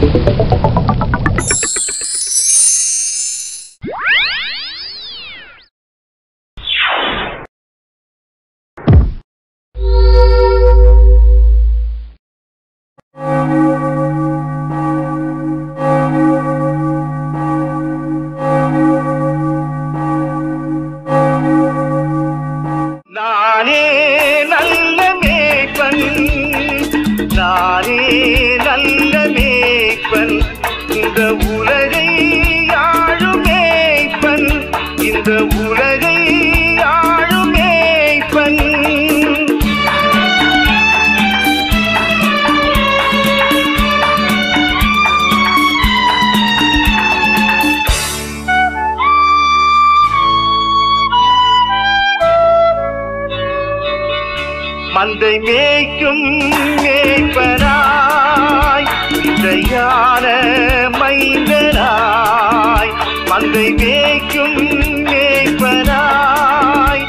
நானே நல்ல மேய்ப்பன் நானே நல்ல மேய்ப்பன் இந்த உலகை ஆளும் மேய்ப்பன் இந்த உலகை ஆளும் மேய்ப்பன் மந்தை மேய்க்கும் மேய்ப்பராய் இசையான மைந்தராய் மந்தை மேய்க்கும் மேய்ப்பராய்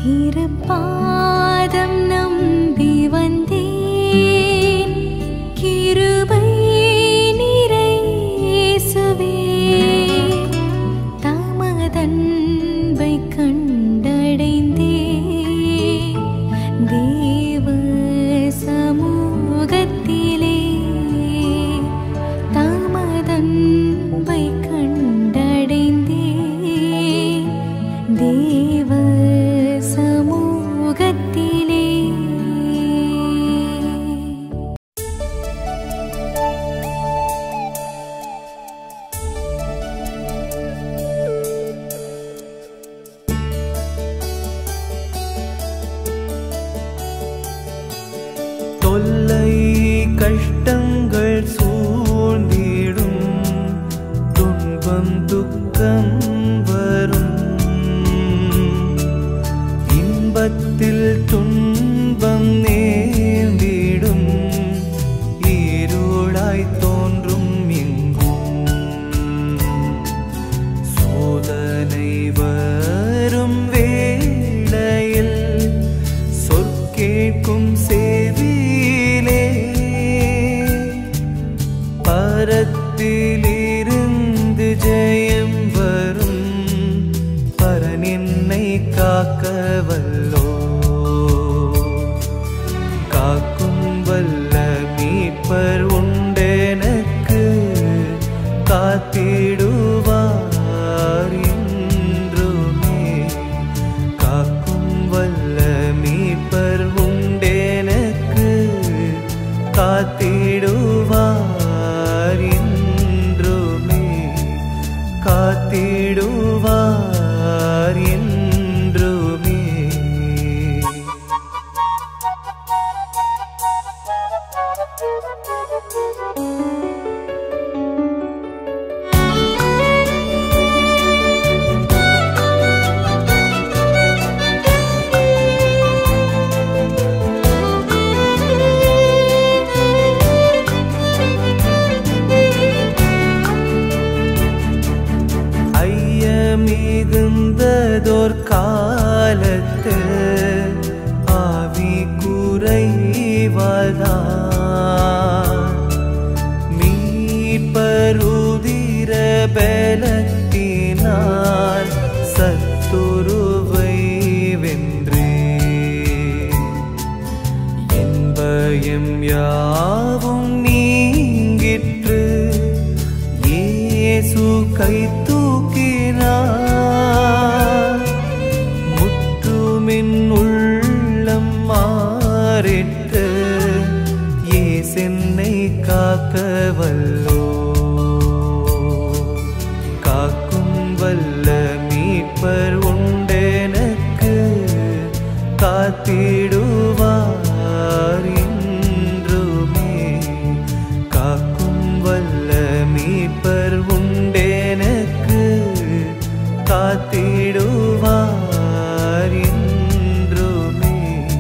திருப்பாதம் நம்பி வந்தேன் கிருபை நிறைசுவே தமதன்பை கண்டடைந்தே தேவ சமூகத்திலே தமதன்பை கண்டடைந்தே தேவ சமூகத்திலே தொல்லை கஷ்டங்கள் சூழ்ந்திடும் துன்பம் துக்கம் வரும் இன்பத்தில் துன்பம் நேர்ந்திடும் ஈருளாய் தோன்றும் எங்கும் சோதனை வரும் வேளையில் சொற்கேட்கும் செவியிலே பரத்திலிருந்து ஜெயம் வரும் பரன் என்னை காக்க வல்லோ காக்கும் வல்ல மீட்பர் உண்டெனக்கு காத்திடுவார் என்றுமே காக்கும் வல்ல மீட்பர் உண்டெனக்கு காத்திடுவார் என்றுமே காத்திடுவார் என்றுமே ஐய மிகுந்ததோர் காலத்து ஆவி குறைவதா மீட்பருதிர பலத்தினால் சத்துருவை வென்றே என் பயம் யாவும் நீங்கிற்று இயேசு கை தூக்கினார் முற்றுமின் உள்ளம் மாறிட்டு ஏசென்னை காக்க வல்லோ காக்கும் வல்ல மீட்பர் உண்டெனக்கு காத்திடுவார் என்றுமே காக்கும் வல்ல மீட்பர் உண்டெனக்கு காத்திடுவார் என்றுமே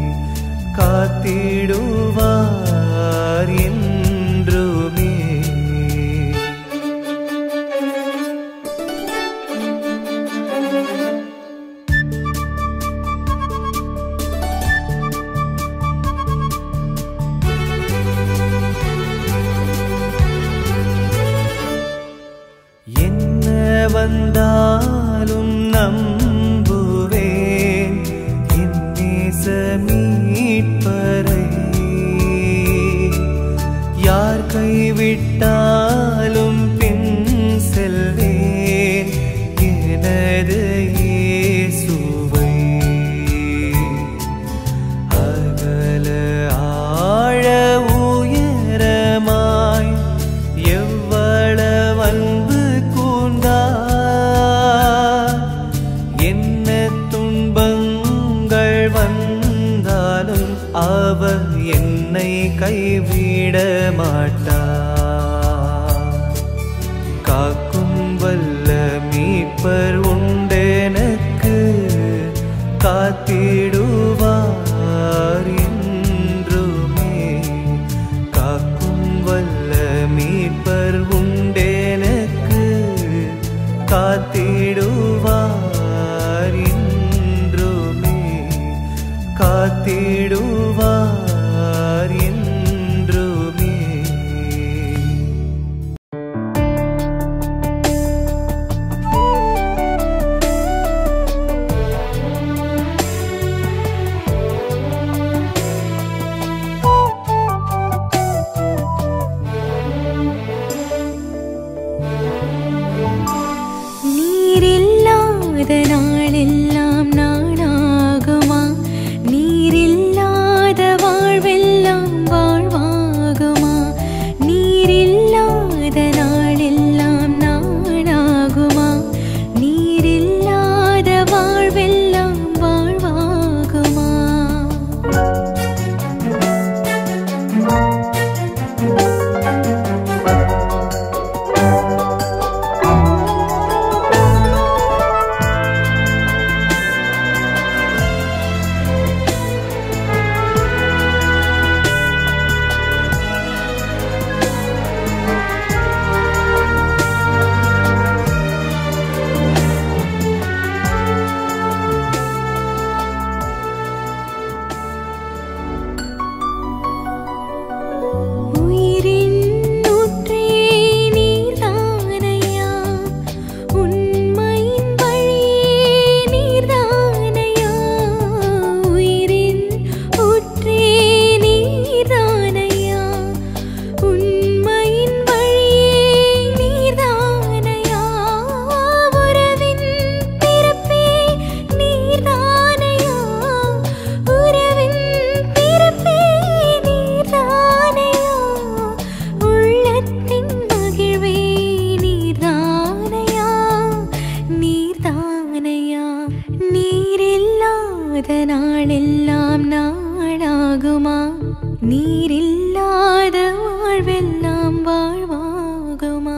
காத்திடுவார் என்றுமே என்ன வந்தாலும் நம்புவேன் என் நேச மீட்பரை யார் கைவிட்டாலும் பின் செல்வேன் எனது இயேசுவை அகல ஆழ உயரமாய் எவ்வளவு அன்பு கூர்ந்தார் என்ன துன்பங்கள் வந்தாலும் அவர் என்னை கைவிட மாட்டார் காக்கும் வல்ல மீட்பர் உண்டெனக்கு காத்திடுவார் என்றுமே காக்கும் வல்ல மீட்பர் உண்டெனக்கு காத்திடுவார் என்றுமே காத்திடுவார் என்றுமே நீரில்லாத நாளெல்லாம் நாளாகுமா நீரில்லாத வாழ்வெல்லாம் வாழ்வாகுமா நீரில்லாத நாளெல்லாம் நாளாகுமா நீரில்லாத வாழ்வெல்லாம் வாழ்வாகுமா உயிரின் ஊற்றே நீர்தானையா உண்மையின் வழியே நீர்தானையா உயிரின் ஊற்றே நீர்தானையா உண்மையின் வழியே நீர்தானையா உறவின் பிறப்பே நீர்தானையா உறவின் பிறப்பே நீர்தானையா உள்ளத்தின் மகிழ்வே நீர்தானையா நீர்தானையா நீரில்லாத நாளெல்லாம் நாளாகுமா நீரில்லாத வாழ்வெல்லாம் வாழ்வாகுமா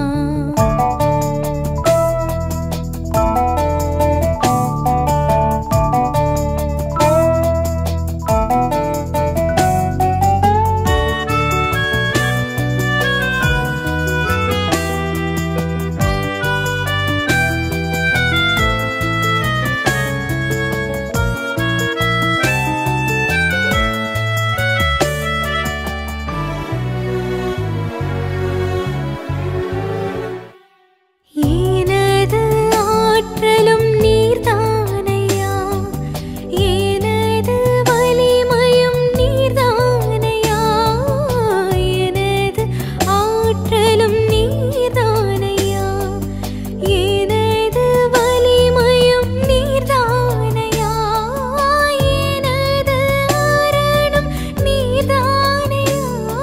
எனது ஆற்றலும் நீர்தானையா எனது வலிமையும் நீர்தானையா எனது ஆற்றலும் நீர்தானையா எனது வலிமையும் நீர்தானையா எனது அரணும் நீர்தானையா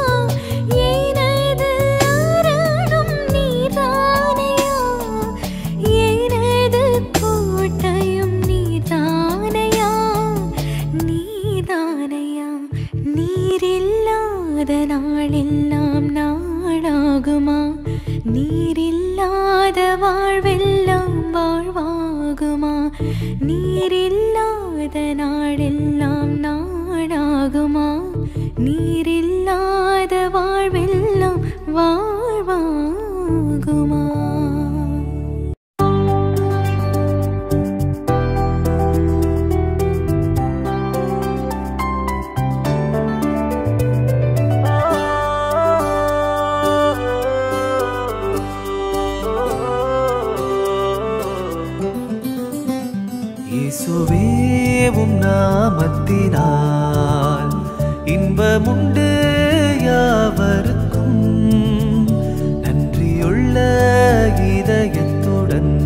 எனது அரணும் நீர்தானையா எனது கோட்டையும் நீர்தானையா நீர்தானையா நீரில்லாத நாளெல்லாம் நாளாகுமா நீரில்லாத வாழ்வெல்லாம் வாழ்வாகுமா நீரில்லாத நாளெல்லாம் நாடாகுமா நீரில்லாத வாழ்வெல்லாம் வாழ்வாகுமா இயேசுவேவும் நாமத்தினால் இன்பமுண்டு யாவருக்கும் நன்றியுள்ள இதயத்துடன்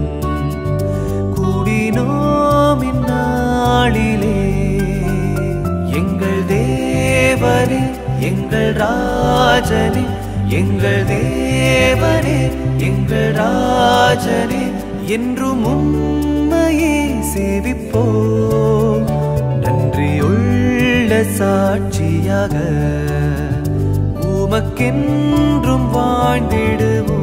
கூடினோம் இந்நாளிலே எங்கள் தேவனே எங்கள் ராஜனே எங்கள் தேவனே எங்கள் ராஜனே என்றும் உண்மையை சேவிப்போம் நன்றியுள்ள சாட்சியாக உமக்கென்றும் வாழ்ந்திடுவோம்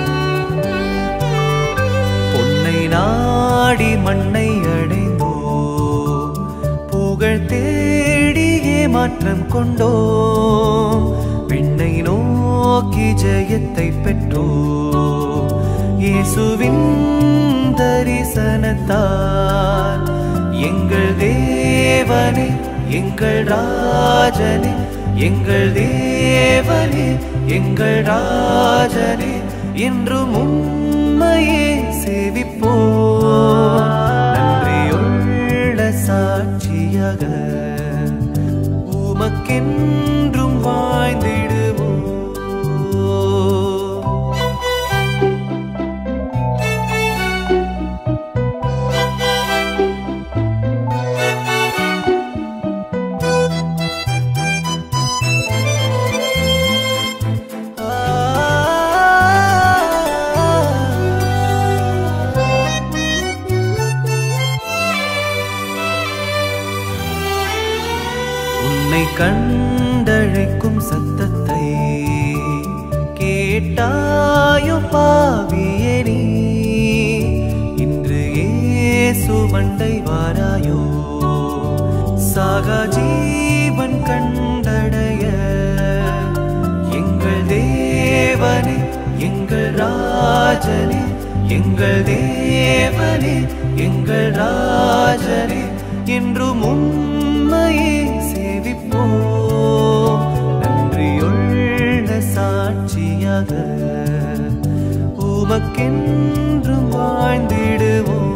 பொன்னை நாடி மண்ணை அடைந்தோம் மாற்றம் கொண்டோம் விண்ணை நோக்கி ஜெயத்தை பெற்றோம் இயேசுவின் தரிசனத்தால் எங்கள் தேவனே எங்கள் ராஜனே எங்கள் தேவனே எங்கள் ராஜனே என்றும் உம்மையே சேவிப்போம் நன்றியுள்ள சாட்சியாக உமக்கென்றும் வாழ்ந்திடுவோம் உன்னை கண்டழைக்கும் சத்தத்தை கேட்டாயோ பாவியே நீ இன்று ஏசு மண்டை வாராயோ சாகா ஜீவன் கண்டடைய எங்கள் தேவனே எங்கள் ராஜனே எங்கள் தேவனே எங்கள் ராஜனே என்றும் உம்மையே சேவிப்போம் நன்றியுள்ள சாட்சியாக உமக்கென்றும் வாழ்ந்திடுவோம்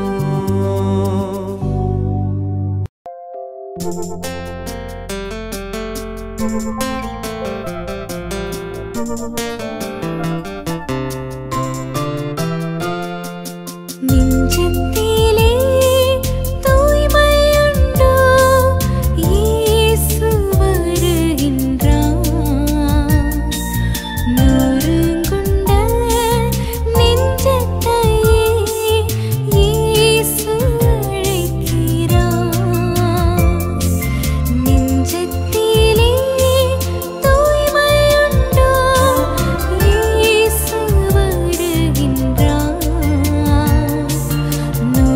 நெஞ்சத்திலே தூய்மையுண்டோ இயேசு வருகின்றார் நொறுங்குண்ட நெஞ்சத்தையே இயேசு அழைக்கிறார் நெஞ்சத்திலே தூய்மையுண்டோ இயேசு வருகின்றார்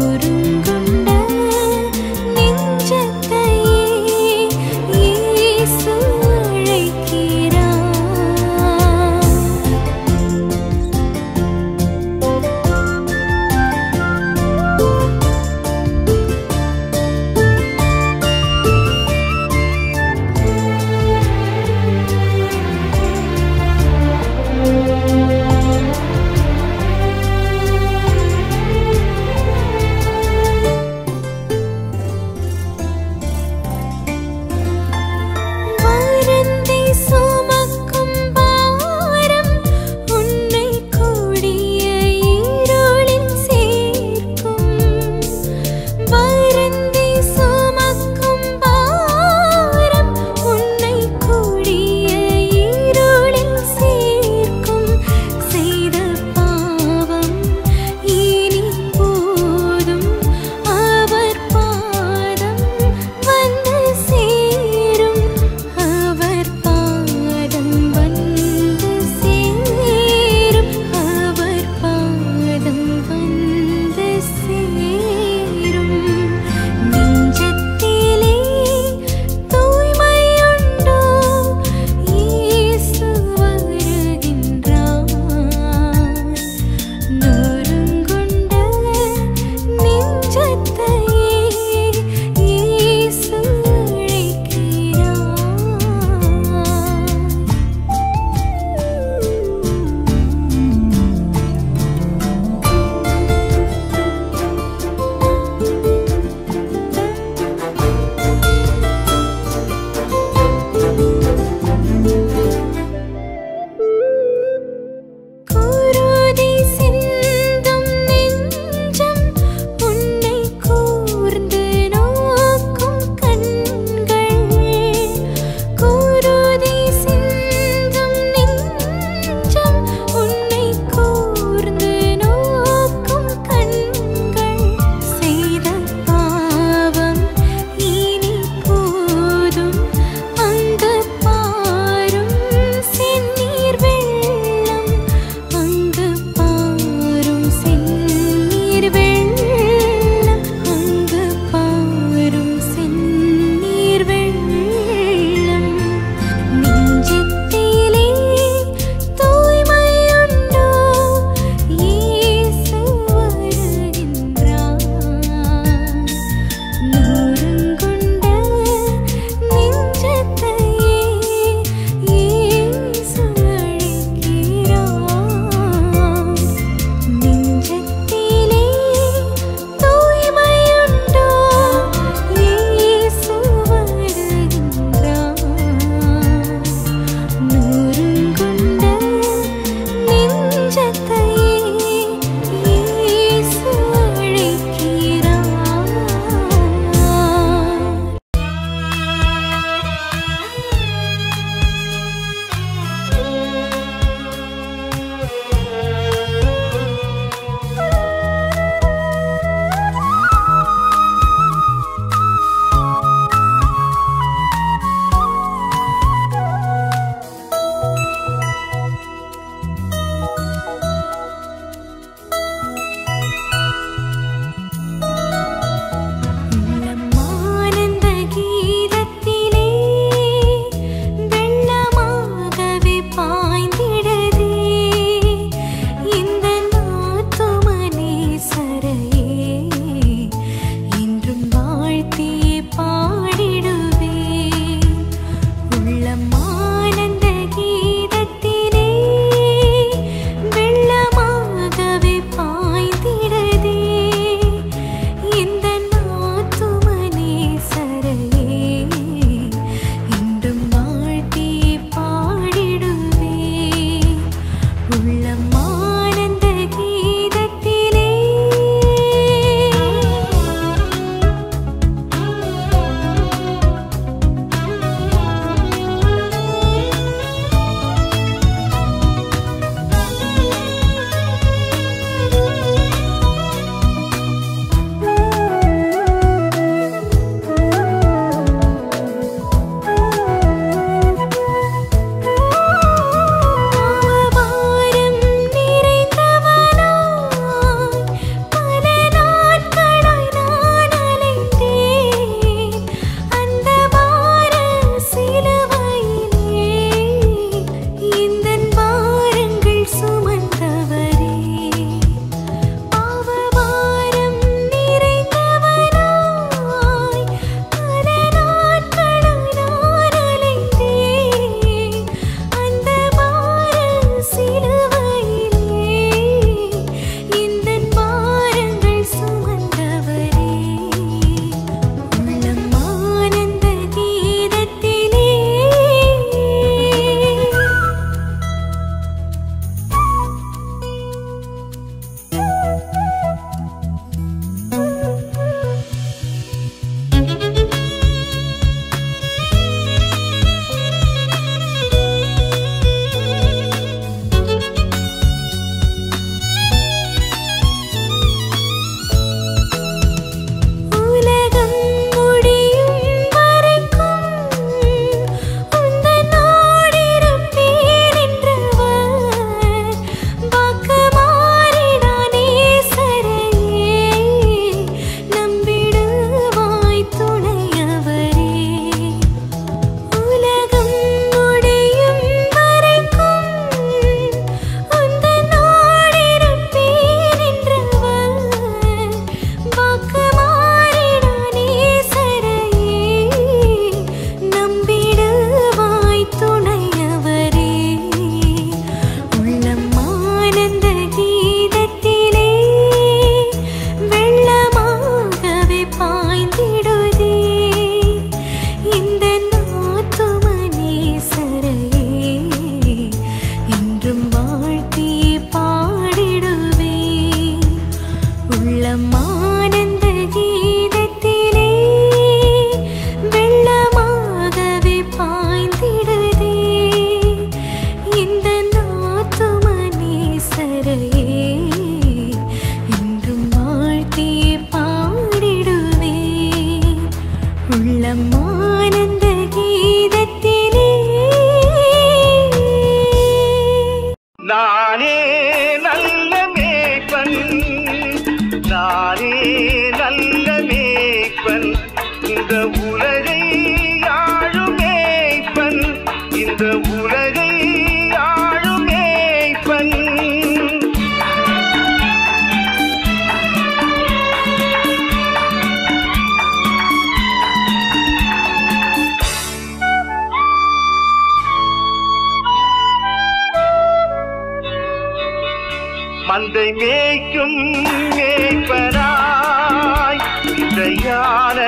மேய்க்கும் மேய்ப்பனாய் இசையான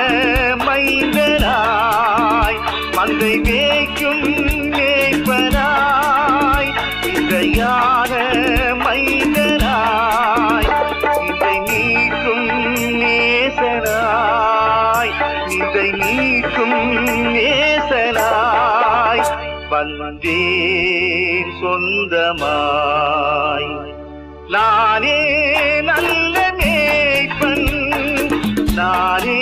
மைந்தனாய் மந்தை மேய்க்கும் மேய்ப்பனாய் இசையான மைந்தனாய் இதை நீக்கும் நேசனாய் இதை நீக்கும் நேசனாய் வந்தேன் சொந்தமாய் நானே நல்ல மேய்ப்பன் நானே